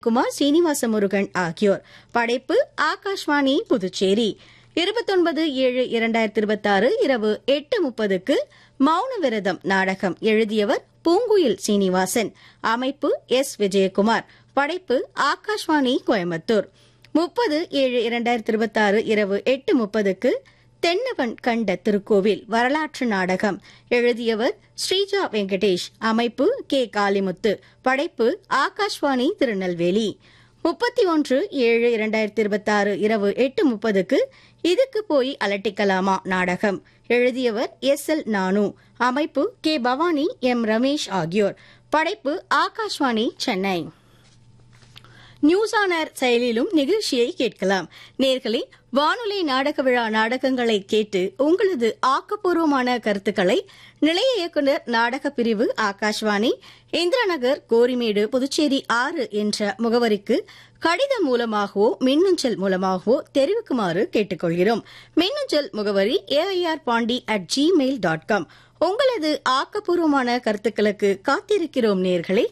குமார் சீனிவாச முருகன் ஆகியோர் படைப்பு ஆகாஷ்வாணி புதுச்சேரி இருபத்தொன்பது ஏழு இரண்டாயிரத்தி இருபத்தாறு இரவு எட்டு முப்பதுக்கு மௌன விரதம் நாடகம் எழுதியவர் பூங்குயில் சீனிவாசன் அமைப்பு எஸ் விஜயகுமார் படைப்பு ஆகாஷ்வாணி கோயம்புத்தூர் முப்பது ஏழு இரண்டாயிரத்தி இருபத்தாறு இரவு எட்டு முப்பதுக்கு தென்னவன் கண்ட திருக்கோவில் வரலாற்று நாடகம் எழுதியவர் ஸ்ரீஜா வெங்கடேஷ் அமைப்பு கே காளிமுத்து படைப்பு ஆகாஷ்வாணி திருநெல்வேலி முப்பத்தி ஒன்று ஏழு இரண்டாயிரத்தி இருபத்தாறு இரவு எட்டு முப்பதுக்கு இதுக்கு போய் அலட்டிக்கலாமா நாடகம் எழுதியவர் எஸ் எல் நானு அமைப்பு கே பவானி எம் ரமேஷ் ஆகியோர் படைப்பு Akashvani Chennai news on air செயலிலும் நிகழ்ச்சியை கேட்கலாம் நேர்களே வானொலி நாடக விழா நாடகங்களை கேட்டு உங்களது ஆக்கப்பூர்வமான கருத்துக்களை நிலைய இயக்குநர் நாடக பிரிவு ஆகாஷ்வாணி இந்திரநகர் கோரிமேடு புதுச்சேரி ஆறு என்ற முகவரிக்கு கடிதம் மூலமாகவோ மின்னஞ்சல் மூலமாகவோ தெரிவிக்குமாறு கேட்டுக்கொள்கிறோம் மின்னஞ்சல் முகவரி AIR Pondy at Gmail dot com உங்களது ஆக்கப்பூர்வமான கருத்துக்களுக்கு காத்திருக்கிறோம் நேர்களே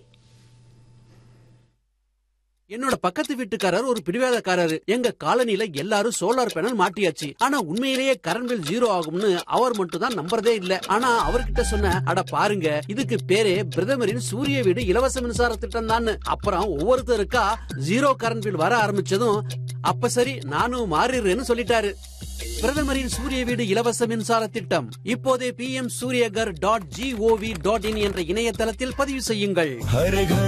என்னோட பக்கத்து வீட்டுக்காரர் ஒரு பிடிவாதக்காரரு எங்க காலனில எல்லாரும் சோலார் பேனல் மாட்டியாச்சு ஆனா உண்மையிலேயே கரண்ட் பில் ஜீரோ ஆகும்னு அவர் மட்டும் தான் நம்புறதே இல்ல ஆனா அவர்கிட்ட சொன்ன அட பாருங்க இதுக்கு பேரே பிரதமரின் சூரிய வீடு இலவச மின்சார திட்டம் தான் அப்புறம் ஒவ்வொருத்தருக்கா ஜீரோ கரண்ட் பில் வர ஆரம்பிச்சதும் அப்ப சரி நானும் மாறிடுறேன்னு சொல்லிட்டாரு பிரதமரின் சூரிய வீடு இலவச மின்சார திட்டம் இப்போதே P M Suryaghar dot G O V dot in என்ற இணையதளத்தில் பதிவு செய்யுங்கள் हर घर